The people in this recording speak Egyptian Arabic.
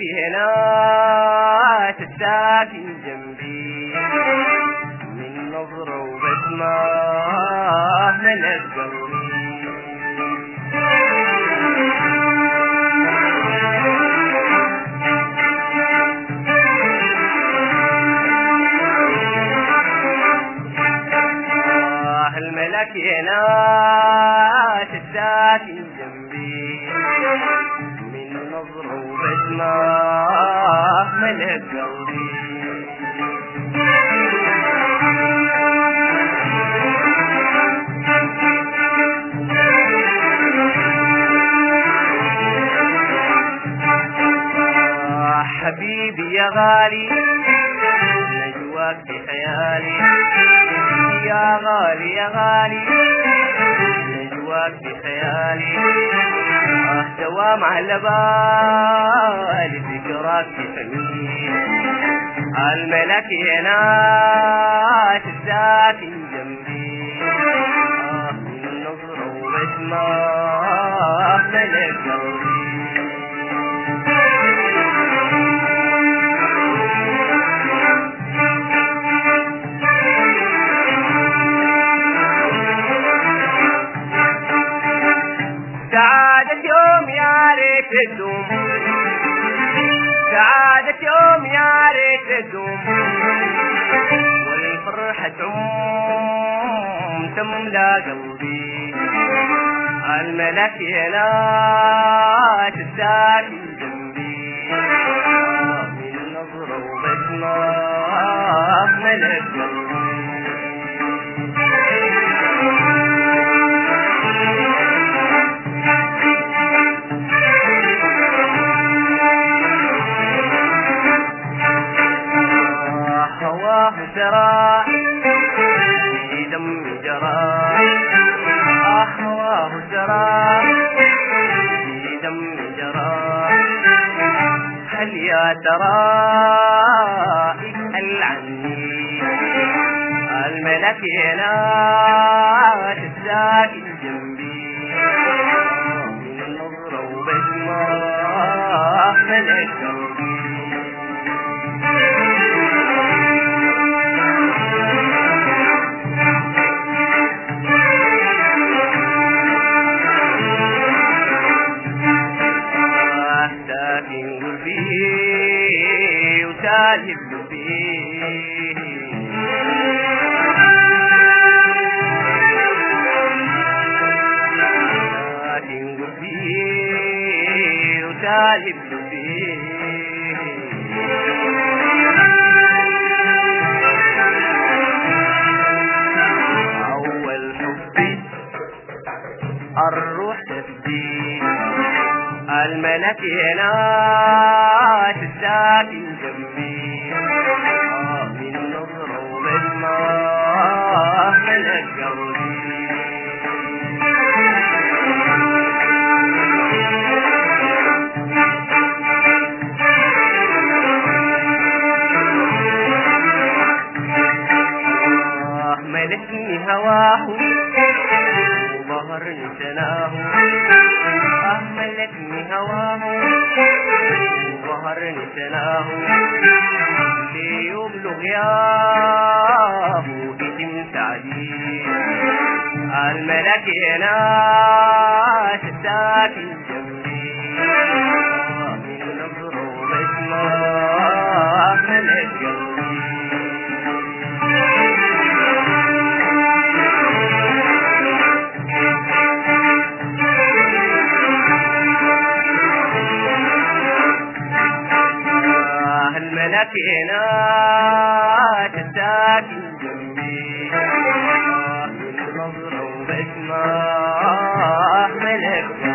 هنا تساكن جنبي من نظرة وبسمة ملك قلبي آه الملك هنا تساكن جنبي من نظرة وبسمة ملك قلبي آه حبيبي يا غالي نجواك بخيالي يا غالي يا غالي نجواك بخيالي آه دوام على بالي ذكراك تفني الملك هنا تساكن جنبي آه من نظرة وبسمة ملك قلبي سعادة يوم يا ريت تدوم سعادة يوم يا ريت تدوم والفرحة تعم تملى قلبي الملك هنا تساكن جنبي من نظرة وبسمة ملك قلبي هواه سرى في دم جرى آه هواه سرى في دم جرى هل يا ترى اسأل عني الملك هنا تساكن جنبي من نظرة وبسمة ملك قلبي ساكن قلبي وسالب فيه ساكن قلبي وسالب فيه أول حبي الروح تفدي الملك هنا تساكن جنبي آه من نظرة وبسمة ملك قلبي آه ملكني هواه وظهرني سناه آه ملكني هواه وظهرني سناه ليبلغ ياه اسم سعدي الملك هنا تساكن جنبي آه من نظره وبسمة ملك قلبي آه الملك هنا تساكن جنبي آه من نظرة وبسمة ملك